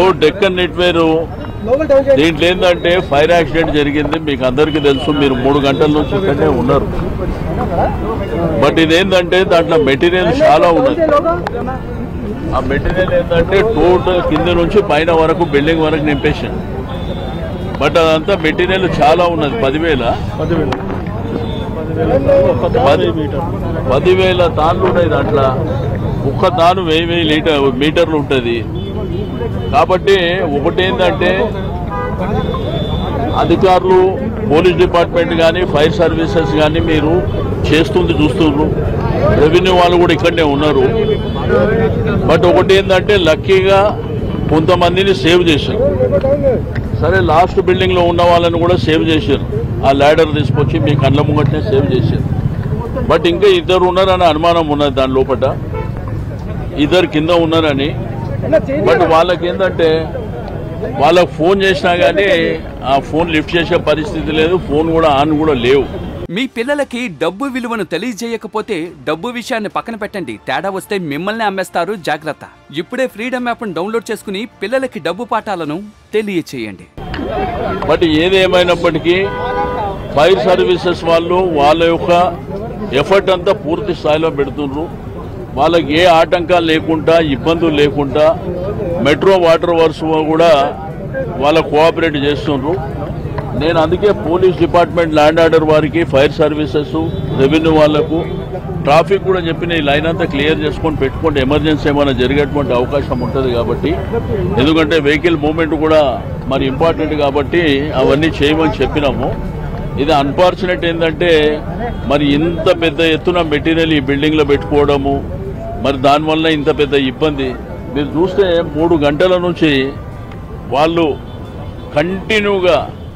డెక్కన్ నెట్వేరు దీంట్లో ఏంటంటే fire accident జరిగింది మీకు అందరికీ తెలుసు మీరు మూడు గంటల నుంచి ఇక్కడనే ఉన్నారు బట్ ఇదేంటంటే దాంట్లో మెటీరియల్ చాలా ఉన్నది ఆ మెటీరియల్ ఏంటంటే టోటల్ కింద నుంచి పైన వరకు బిల్డింగ్ వరకు నింపేసాను బట్ అదంతా మెటీరియల్ చాలా ఉన్నది పదివేల పది పదివేల తాన్లు ఉన్నాయి దాంట్లో ఒక్క తాను వెయ్యి వెయ్యి లీటర్ మీటర్లు ఉంటుంది కాబట్టి ఒకటేంటంటే అధికారులు పోలీస్ డిపార్ట్మెంట్ కానీ ఫైర్ సర్వీసెస్ కానీ మీరు చేస్తుంది చూస్తున్నారు రెవెన్యూ వాళ్ళు కూడా ఇక్కడనే ఉన్నారు బట్ ఒకటి ఏంటంటే లక్కీగా కొంతమందిని సేవ్ చేశారు సరే లాస్ట్ బిల్డింగ్ లో ఉన్న వాళ్ళని కూడా సేవ్ చేశారు ఆ ల్యాడర్ తీసుకొచ్చి మీ కళ్ళ ముంగట్నే సేవ్ చేశారు బట్ ఇంకా ఇద్దరు ఉన్నారని అనుమానం ఉన్నది దాని లోపల ఇద్దరు కింద ఉన్నారని బట్ వాళ్ళకి ఏంటంటే వాళ్ళకి ఫోన్ చేసినా కానీ ఆ ఫోన్ లిఫ్ట్ చేసే పరిస్థితి లేదు ఫోన్ కూడా ఆన్ కూడా లేవు మీ పిల్లలకి డబ్బు విలువను తెలియజేయకపోతే డబ్బు విషయాన్ని పక్కన పెట్టండి తేడా వస్తే మిమ్మల్ని అమ్మేస్తారు జాగ్రత్త ఇప్పుడే ఫ్రీడమ్ యాప్ను డౌన్లోడ్ చేసుకుని పిల్లలకి డబ్బు పాఠాలను తెలియచేయండి బట్ ఏదేమైనప్పటికీ ఫైర్ సర్వీసెస్ వాళ్ళు వాళ్ళ యొక్క ఎఫర్ట్ అంతా పూర్తి స్థాయిలో పెడుతున్నారు వాళ్ళకి ఏ ఆటంకాలు లేకుండా ఇబ్బందులు లేకుండా మెట్రో వాటర్ వర్క్స్ కూడా వాళ్ళ కోఆపరేట్ చేస్తున్నారు నేను అందుకే పోలీస్ డిపార్ట్మెంట్ ల్యాండ్ ఆర్డర్ వారికి ఫైర్ సర్వీసెస్ రెవెన్యూ వాళ్లకు ట్రాఫిక్ కూడా చెప్పిన ఈ లైన్ అంతా క్లియర్ చేసుకొని పెట్టుకుంటే ఎమర్జెన్సీ ఏమైనా జరిగేటువంటి అవకాశం ఉంటుంది కాబట్టి ఎందుకంటే వెహికల్ మూవ్మెంట్ కూడా మరి ఇంపార్టెంట్ కాబట్టి అవన్నీ చేయమని చెప్పినాము ఇది అన్ఫార్చునేట్ ఏంటంటే మరి ఇంత పెద్ద ఎత్తున మెటీరియల్ ఈ బిల్డింగ్లో పెట్టుకోవడము మరి దానివల్ల ఇంత పెద్ద ఇబ్బంది మీరు చూస్తే మూడు గంటల నుంచి వాళ్ళు కంటిన్యూగా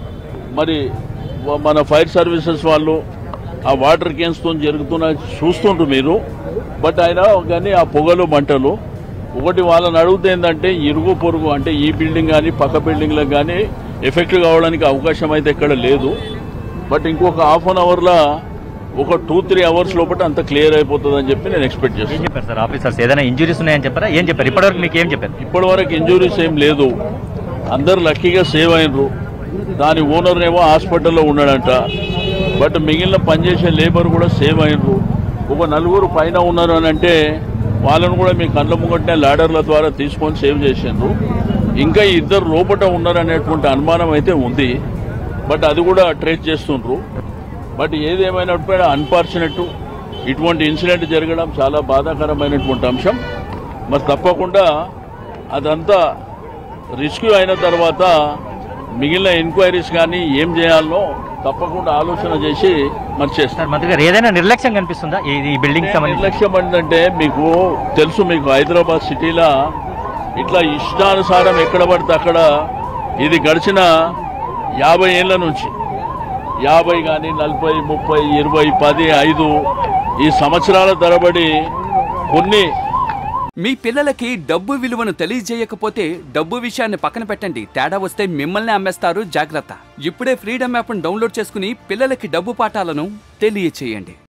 మరి వ- మన ఫైర్ సర్వీసెస్ వాళ్ళు ఆ వాటర్ కేన్స్తో జరుగుతున్న చూస్తుంటారు మీరు బట్ ఆయన కానీ ఆ పొగలు మంటలు ఒకటి వాళ్ళని అడిగితే ఏంటంటే ఇరుగు పొరుగు అంటే ఈ బిల్డింగ్ కానీ పక్క బిల్డింగ్లకు కానీ ఎఫెక్ట్ కావడానికి అవకాశం అయితే ఎక్కడ లేదు బట్ ఇంకొక హాఫ్ అన్ అవర్లో ఒక టూ త్రీ అవర్స్ లోపల అంత క్లియర్ అయిపోతుంది అని చెప్పి నేను ఎక్స్పెక్ట్ ఏం చేస్తాను చెప్పారు సార్ ఆఫీసర్స్ ఏదైనా ఇంజురీస్ ఉన్నాయని చెప్పారా ఏం చెప్పారు ఇప్పటివరకు మీకు ఏం చెప్పారు ఇప్పటి వరకు ఇంజురీస్ ఏం లేదు అందరు లక్కీగా సేవ్ అయినరు దాని ఓనర్ ఏమో హాస్పిటల్లో ఉన్నాడంట బట్ మిగిలిన పనిచేసే లేబర్ కూడా సేవ్ అయినరు ఒక నలుగురు పైన ఉన్నారు అని అంటే వాళ్ళను కూడా మీ కళ్ళ ముంగట్నే లాడర్ల ద్వారా తీసుకొని సేవ్ చేసిండ్రు ఇంకా ఇద్దరు లోపట ఉన్నారనేటువంటి అనుమానం అయితే ఉంది బట్ అది కూడా ట్రేస్ చేస్తుండ్రు బట్ ఏదేమైనప్పుడు అన్ఫార్చునేట్ ఇటువంటి ఇన్సిడెంట్ జరగడం చాలా బాధాకరమైనటువంటి అంశం మరి తప్పకుండా అదంతా రిస్క్యూ అయిన తర్వాత మిగిలిన ఎంక్వైరీస్ కానీ ఏం చేయాలో తప్పకుండా ఆలోచన చేసి మరి చేస్తారు సార్ మంత్రి గారు ఏదైనా నిర్లక్ష్యం కనిపిస్తుందా ఈ ఈ బిల్డింగ్ సంబంధించి నిర్లక్ష్యం ఏంటంటే మీకు తెలుసు మీకు హైదరాబాద్ సిటీలో ఇట్లా ఇష్టానుసారం ఎక్కడ పడితే అక్కడ ఇది గడిచిన యాభై ఏళ్ళ నుంచి యాభై కానీ నలభై ముప్పై ఇరవై పది ఐదు ఈ సంవత్సరాల తరబడి కొన్ని మీ పిల్లలకి డబ్బు విలువను తెలియజేయకపోతే డబ్బు విషయాన్ని పక్కన పెట్టండి తేడా వస్తే మిమ్మల్ని అమ్మేస్తారు జాగ్రత్త ఇప్పుడే ఫ్రీడమ్ యాప్ను డౌన్లోడ్ చేసుకుని పిల్లలకి డబ్బు పాఠాలను తెలియచేయండి